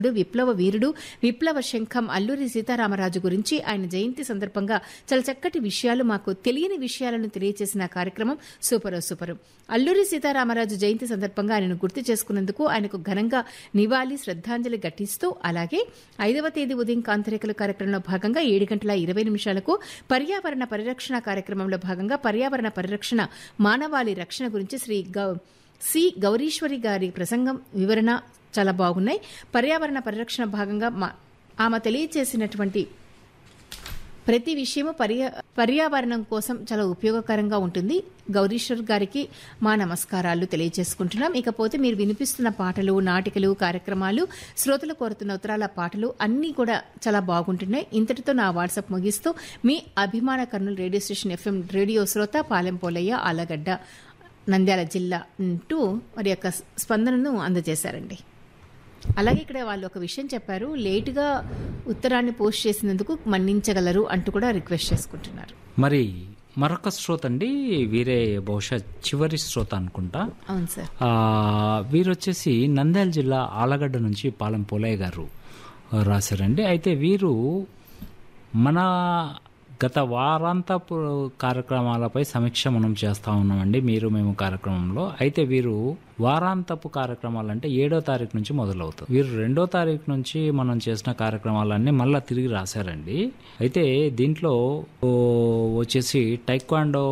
విప్లవ వీరుడు విప్లవ శంఖం అల్లూరి సీతారామరాజు గురించి ఆయన జయంతి సందర్భంగా చాలా చక్కటి విషయాలు మాకు తెలియని విషయాలను తెలియజేసిన కార్యక్రమం సూపర్ సూపర్ అల్లూరి సీతారామరాజు జయంతి సందర్భంగా ఆయనను గుర్తు చేసుకున్నందుకు ఆయనకు ఘనంగా నివాళి శ్రద్ధాంజలి ఘటిస్తూ అలాగే ఐదవ తేదీ ఉదయం కాంతరేఖల కార్యక్రమంలో భాగంగా ఏడు గంటల ఇరవై నిమిషాలకు పర్యావరణ పరిరక్షణ కార్యక్రమంలో భాగంగా పర్యావరణ పరిరక్షణ మానవాళి రక్షణ గురించి శ్రీ గౌ సి గౌరీశ్వరి గారి ప్రసంగం వివరణ చాలా బాగున్నాయి పర్యావరణ పరిరక్షణ భాగంగా మా- ఆమె తెలియచేసినటువంటి ప్రతి విషయము పర్యా పర్యావరణం కోసం చాలా ఉపయోగకరంగా ఉంటుంది గౌరీశ్వర్ గారికి మా నమస్కారాలు తెలియజేసుకుంటున్నాం ఇకపోతే మీరు వినిపిస్తున్న పాటలు నాటికలు కార్యక్రమాలు శ్రోతలు కోరుతున్న ఉత్తరాల పాటలు అన్నీ కూడా చాలా బాగుంటున్నాయి ఇంతటితో నా వాట్సాప్ ముగిస్తూ మీ అభిమాన Kurnool radio station FM radio శ్రోత పాలెం పోలయ్య ఆలగడ్డ నంద్యాల జిల్లా అంటూ వారి యొక్క స్పందనను అందజేశారండి అలాగే ఇక్కడ వాళ్ళు ఒక విషయం చెప్పారు లేటుగా ఉత్తరాన్ని పోస్ట్ చేసినందుకు మన్నించగలరు అంటూ కూడా రిక్వెస్ట్ చేసుకుంటున్నారు మరి మరొక శ్రోత అండి వీరే బహుశా చివరి శ్రోత అనుకుంటా అవును సార్ ఆ, వీరు వచ్చేసి నంద్యాల జిల్లా ఆలగడ్డ నుంచి పాలెం పోలయ్య గారు ఆ, రాశారండి అయితే వీరు మన గత వారాంతపు కార్యక్రమాలపై సమీక్ష మనం చేస్తా ఉన్నామండి మీరు మేము కార్యక్రమంలో అయితే వీరు వారాంతపు కార్యక్రమాలు అంటే ఏడో తారీఖు నుంచి మొదలవుతుంది వీరు రెండో తారీఖు నుంచి మనం చేసిన కార్యక్రమాలన్నీ మళ్ళీ తిరిగి రాశారండి అయితే దీంట్లో ఓ, వచ్చేసి టైక్వాండో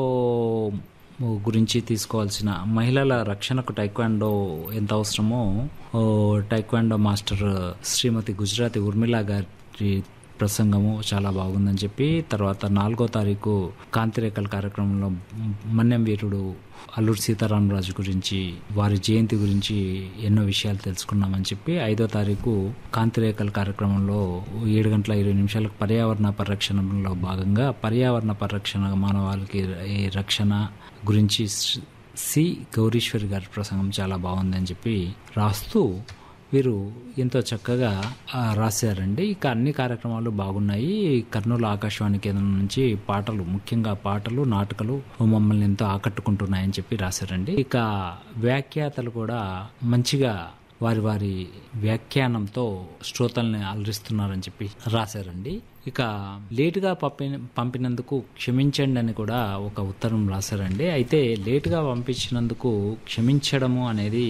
గురించి తీసుకోవాల్సిన మహిళల రక్షణకు టైక్వాండో ఎంత అవసరమో ఓ, టైక్వాండో మాస్టర్ శ్రీమతి గుజరాతి ఉర్మిళ గారి ప్రసంగము చాలా బాగుందని చెప్పి తర్వాత నాలుగో తారీఖు కాంతిరేఖల కార్యక్రమంలో మన్యం వీరుడు అల్లూరి సీతారామరాజు గురించి వారి జయంతి గురించి ఎన్నో విషయాలు తెలుసుకున్నామని చెప్పి ఐదో తారీఖు కాంతిరేఖల కార్యక్రమంలో ఏడు గంటల ఇరవై నిమిషాలకు పర్యావరణ పరిరక్షణలో భాగంగా పర్యావరణ పరిరక్షణ మానవాళికి ఈ రక్షణ గురించి శ్రీ- సి గౌరీశ్వరి గారి ప్రసంగం చాలా బాగుందని చెప్పి రాస్తూ వీరు ఎంతో చక్కగా ఆ, రాశారండి ఇక అన్ని కార్యక్రమాలు బాగున్నాయి కర్నూలు ఆకాశవాణి కేంద్రం నుంచి పాటలు ముఖ్యంగా పాటలు నాటకాలు మమ్మల్ని ఎంతో ఆకట్టుకుంటున్నాయని చెప్పి రాశారండి ఇక వ్యాఖ్యాతలు కూడా మంచిగా వారి వారి వ్యాఖ్యానంతో శ్రోతల్ని అలరిస్తున్నారని చెప్పి రాశారండి ఇక లేటుగా పంపిన పంపినందుకు క్షమించండి అని కూడా ఒక ఉత్తరం రాశారండి అయితే లేటుగా పంపించినందుకు క్షమించడము అనేది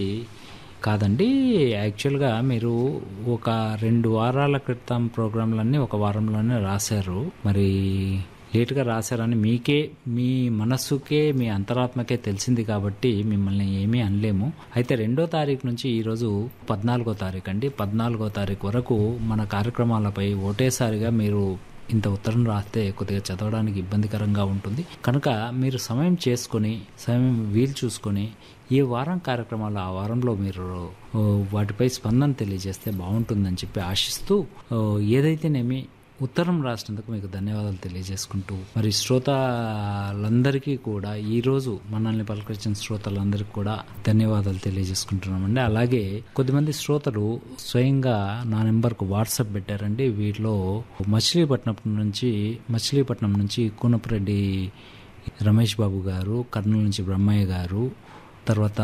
కాదండి యాక్చువల్గా మీరు ఒక రెండు వారాల క్రితం ప్రోగ్రాంలన్నీ ఒక వారంలోనే రాశారు మరి లేటుగా రాశారని మీకే మీ మనస్సుకే మీ అంతరాత్మకే తెలిసింది కాబట్టి మిమ్మల్ని ఏమీ అనలేము అయితే రెండో తారీఖు నుంచి ఈరోజు పద్నాలుగో తారీఖు అండి పద్నాలుగో తారీఖు వరకు మన కార్యక్రమాలపై ఒకటేసారిగా మీరు ఇంత ఉత్తరం రాస్తే కొద్దిగా చదవడానికి ఇబ్బందికరంగా ఉంటుంది కనుక మీరు సమయం చేసుకొని సమయం వీలు చూసుకొని ఏ వారం కార్యక్రమాలు ఆ వారంలో మీరు ఓ, వాటిపై స్పందన తెలియజేస్తే బాగుంటుందని చెప్పి ఆశిస్తూ ఓ, ఏదైతేనేమి ఉత్తరం రాసినందుకు మీకు ధన్యవాదాలు తెలియజేసుకుంటూ మరి శ్రోతలందరికీ కూడా ఈరోజు మనల్ని పలకరించిన శ్రోతలందరికీ కూడా ధన్యవాదాలు తెలియజేసుకుంటున్నామండి అలాగే కొద్దిమంది శ్రోతలు స్వయంగా నా నెంబర్కు వాట్సాప్ పెట్టారండి వీటిలో మచిలీపట్నం నుంచి మచిలీపట్నం నుంచి కూనపురెడ్డి రమేష్ బాబు గారు కర్నూలు నుంచి బ్రహ్మయ్య గారు తర్వాత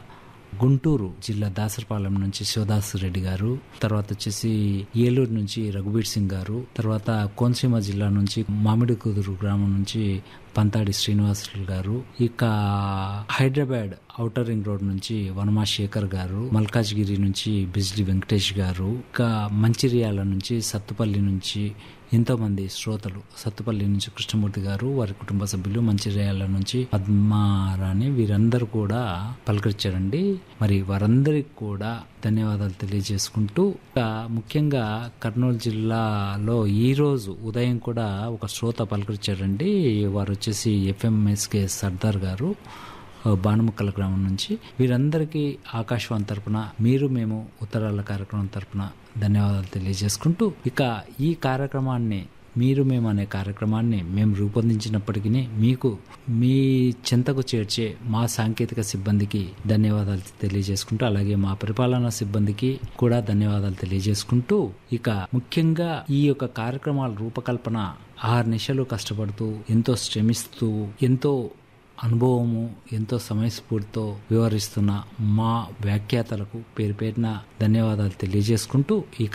గుంటూరు జిల్లా దాసరపాలెం నుంచి శివదాస్ రెడ్డి గారు తర్వాత వచ్చేసి ఏలూరు నుంచి రఘుబీర్ సింగ్ గారు తర్వాత కోనసీమ జిల్లా నుంచి మామిడి కుదురు గ్రామం నుంచి పంతాడి శ్రీనివాసులు గారు ఇక హైదరాబాద్ ఔటర్ రింగ్ రోడ్ నుంచి వనమా శేఖర్ గారు మల్కాజ్గిరి నుంచి బిజ్లీ వెంకటేష్ గారు ఇక మంచిర్యాల నుంచి సత్తుపల్లి నుంచి ఎంతో మంది శ్రోతలు సత్తుపల్లి నుంచి కృష్ణమూర్తి గారు వారి కుటుంబ సభ్యులు మంచిర్యాల నుంచి పద్మారాణి వీరందరూ కూడా పలకరించారండి మరి వారందరికి కూడా ధన్యవాదాలు తెలియజేసుకుంటూ ఇక ముఖ్యంగా కర్నూలు జిల్లాలో ఈ రోజు ఉదయం కూడా ఒక శ్రోత పలకరించారండి వారు వచ్చేసి ఎఫ్ఎంఎస్కే సర్దార్ గారు బాణముక్కల గ్రామం నుంచి వీరందరికీ ఆకాశవాణి తరపున మీరు మేము ఉత్తరాల కార్యక్రమం తరపున ధన్యవాదాలు తెలియజేసుకుంటూ ఇక ఈ కార్యక్రమాన్ని మీరు మేము అనే కార్యక్రమాన్ని మేము రూపొందించినప్పటికీ మీకు మీ చెంతకు చేర్చే మా సాంకేతిక సిబ్బందికి ధన్యవాదాలు తెలియజేసుకుంటూ అలాగే మా పరిపాలనా సిబ్బందికి కూడా ధన్యవాదాలు తెలియజేసుకుంటూ ఇక ముఖ్యంగా ఈ యొక్క కార్యక్రమాల రూపకల్పన ఆరు నిమిషాలు కష్టపడుతూ ఎంతో శ్రమిస్తూ ఎంతో అనుభవము ఎంతో సమయస్ఫూర్తితో వివరిస్తున్న మా వ్యాఖ్యాతలకు పేరు పేరున ధన్యవాదాలు తెలియజేసుకుంటూ ఈ